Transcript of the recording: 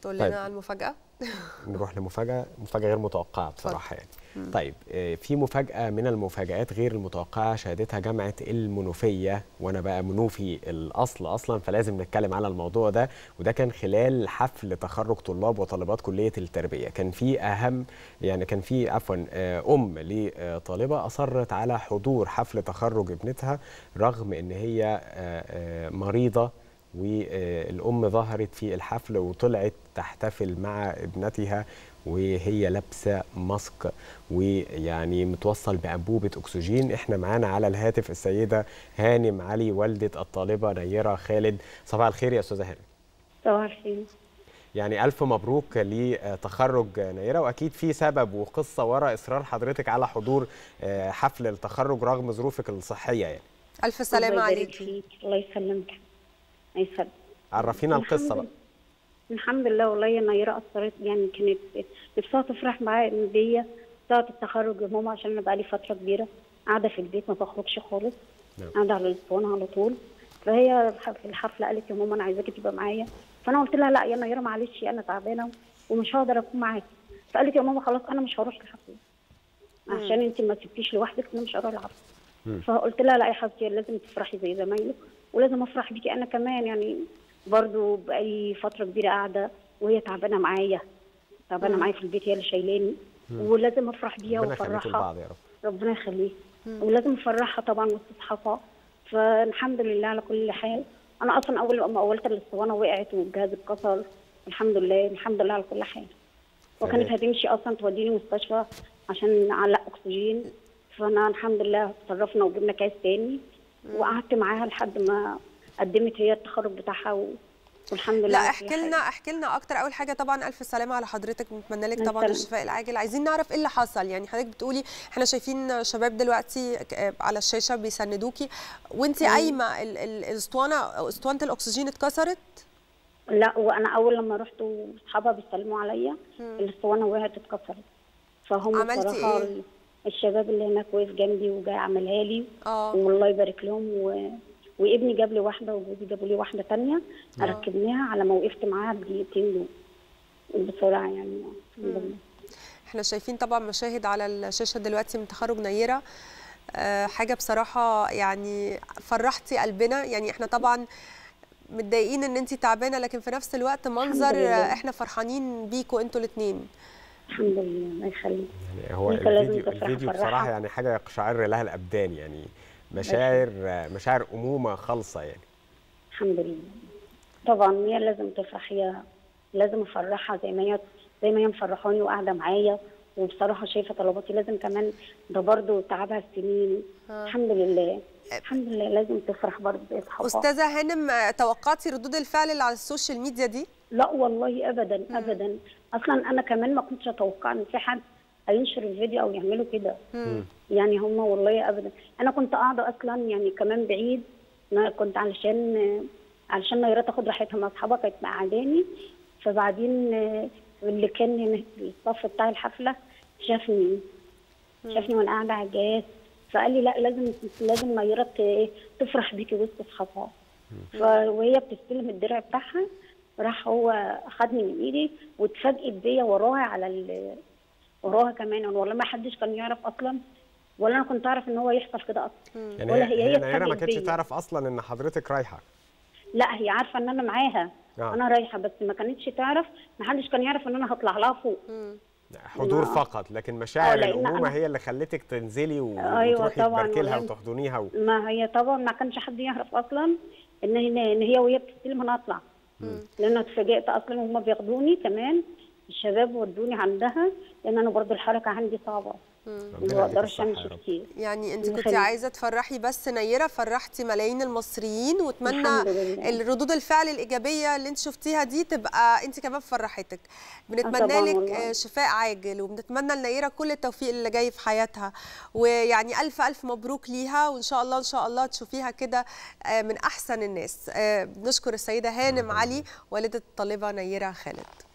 تقول طيب. لنا على المفاجاه نروح لمفاجاه مفاجاه غير متوقعه بصراحه يعني طيب آه، في مفاجاه من المفاجات غير المتوقعه شهدتها جامعه المنوفيه وانا بقى منوفي الاصل اصلا فلازم نتكلم على الموضوع ده وده كان خلال حفل تخرج طلاب وطالبات كليه التربيه كان في اهم يعني كان في عفوا آه، ام لطالبه اصرت على حضور حفل تخرج ابنتها رغم ان هي آه، آه، مريضه والأم ظهرت في الحفل وطلعت تحتفل مع ابنتها وهي لابسة ماسك ويعني متوصل بأنبوبة أكسجين احنا معانا على الهاتف السيدة هانم علي والدة الطالبة نيرة خالد صباح الخير يا أستاذة هانم صباح الخير يعني ألف مبروك لتخرج نيرة وأكيد في سبب وقصة وراء إصرار حضرتك على حضور آه، حفل التخرج رغم ظروفك الصحية يعني الف سلامه الله يبارك عليكي فيك. الله يسلمك الله يسلمك عرفينا القصة بقى الحمد لله والله يا نيرة أثرت يعني كانت نفسها تفرح معايا بيا ساعة التخرج يا ماما عشان أنا بقالي فترة كبيرة قاعدة في البيت ما بخرجش خالص نعم. قاعدة على الاسطوانة على طول فهي في الحفلة قالت يا ماما أنا عايزاكي تبقى معايا فأنا قلت لها لا يا نيرة معلش أنا تعبانة ومش هقدر أكون معاكي فقالت يا ماما خلاص أنا مش هروح الحفلة عشان أنت ما سبتيش لوحدك أنا مش هروح الحفلة فقلت لها لا يا حبيبتي لازم تفرحي زي زمايلك ولازم افرح بيكي انا كمان يعني برضو بقالي فتره كبيره قاعده وهي تعبانه معايا تعبانه معايا في البيت هي اللي شايلاني ولازم افرح بيها ربنا يخليكم وافرحها لبعض يا رب ربنا يخليه ولازم افرحها طبعا وسط اصحابها فالحمد لله على كل حال انا اصلا اول ما اولت الاسطوانه وقعت والجهاز اتكسر الحمد لله الحمد لله على كل حال وكانت تمام. هتمشي اصلا توديني مستشفى عشان نعلق اكسجين فانا الحمد لله اتصرفنا وجبنا كاس تاني وقعدت معاها لحد ما قدمت هي التخرج بتاعها و... والحمد لله لا على كل احكي لنا حال. احكي لنا اكتر اول حاجه طبعا الف سلامه على حضرتك بنتمنى لك الله طبعا يسلمك. الشفاء العاجل عايزين نعرف ايه اللي حصل يعني حضرتك بتقولي احنا شايفين شباب دلوقتي ك- على الشاشه بيسندوكي وانت قايمه ال- ال- الاسطوانه اسطوانه الاكسجين اتكسرت لا وانا اول لما رحت واصحابها بيسلموا عليا الاسطوانه وقعت اتكسرت فهم عملتي بصراحه إيه؟ الشباب اللي هناك واقف جنبي وجاي عملها لي اه والله يبارك لهم و... وابني جاب لي واحده وجوزي جابوا لي واحده تانية ركبناها على ما وقفت معاها بدقيقتين دول بسرعه يعني الحمد لله احنا شايفين طبعا مشاهد على الشاشه دلوقتي من تخرج نيره آه، حاجه بصراحه يعني فرحتي قلبنا يعني احنا طبعا متضايقين ان انت تعبانه لكن في نفس الوقت منظر لله. آه، احنا فرحانين بيكوا انتوا الاثنين الحمد لله الله يخليك يعني هو أنت لازم الفيديو تفرح الفيديو فرحة. بصراحه يعني حاجه يقشعر لها الابدان يعني مشاعر مشاعر امومه خالصه يعني الحمد لله طبعا هي لازم تفرح هي لازم افرحها زي ما هي زي ما هي مفرحاني وقاعده معايا وبصراحه شايفه طلباتي لازم كمان ده برضه تعبها السنين الحمد لله الحمد لله لازم تفرح برضه زي اصحابها استاذه هانم آه، توقعتي ردود الفعل اللي على السوشيال ميديا دي لا والله ابدا ابدا اصلا انا كمان ما كنتش اتوقع ان في حد هينشر الفيديو او يعملوا كده يعني هم والله ابدا انا كنت قاعده اصلا يعني كمان بعيد ما كنت علشان علشان نيرة تاخد راحتها مع اصحابها كانت مقعداني فبعدين اللي كان هنا في الصف بتاع الحفله شافني شافني وانا قاعده على الجهاز فقال لي لا لازم لازم نيرة ت- تفرح بيكي وسط اصحابها ف- وهي بتستلم الدرع بتاعها راح هو اخدني من ايدي واتفاجئت بيا وراها على ال... وراها كمان والله ما حدش كان يعرف اصلا ولا انا كنت اعرف ان هو يحصل كده اصلا يعني ولا هي, هي هي هي نيره ما اتفاجئت كانتش بيا. تعرف اصلا ان حضرتك رايحه لا هي عارفه ان انا معاها آه. انا رايحه بس ما كانتش تعرف ما حدش كان يعرف ان انا هطلع لها فوق حضور لا. فقط لكن مشاعر آه، لأن الامومه أنا- هي اللي خلتك تنزلي و- أيوة وتروحي طبعاً، تباركي لها والله. وتحضنيها و... ما هي طبعا ما كانش حد يعرف اصلا ان ان إن هي وهي بتستلم انا اطلع لان انا اتفاجئت اصلا وهم بياخدوني كمان الشباب ودوني عندها لان انا برضو الحركه عندي صعبه ما ربنا بقدرش يديك الصحة امشي يا رب. كتير يعني انت الله كنت يخليك. عايزه تفرحي بس نيره فرحتي ملايين المصريين واتمنى الحمد لله. الردود الفعل الايجابيه اللي انت شفتيها دي تبقى انت كمان فرحتك بنتمنى طبعاً لك والله. آه، شفاء عاجل وبنتمنى لنيره كل التوفيق اللي جاي في حياتها ويعني الف الف مبروك ليها وان شاء الله ان شاء الله تشوفيها كده آه، من احسن الناس آه، بنشكر السيده هانم علي والده الطالبه نيره خالد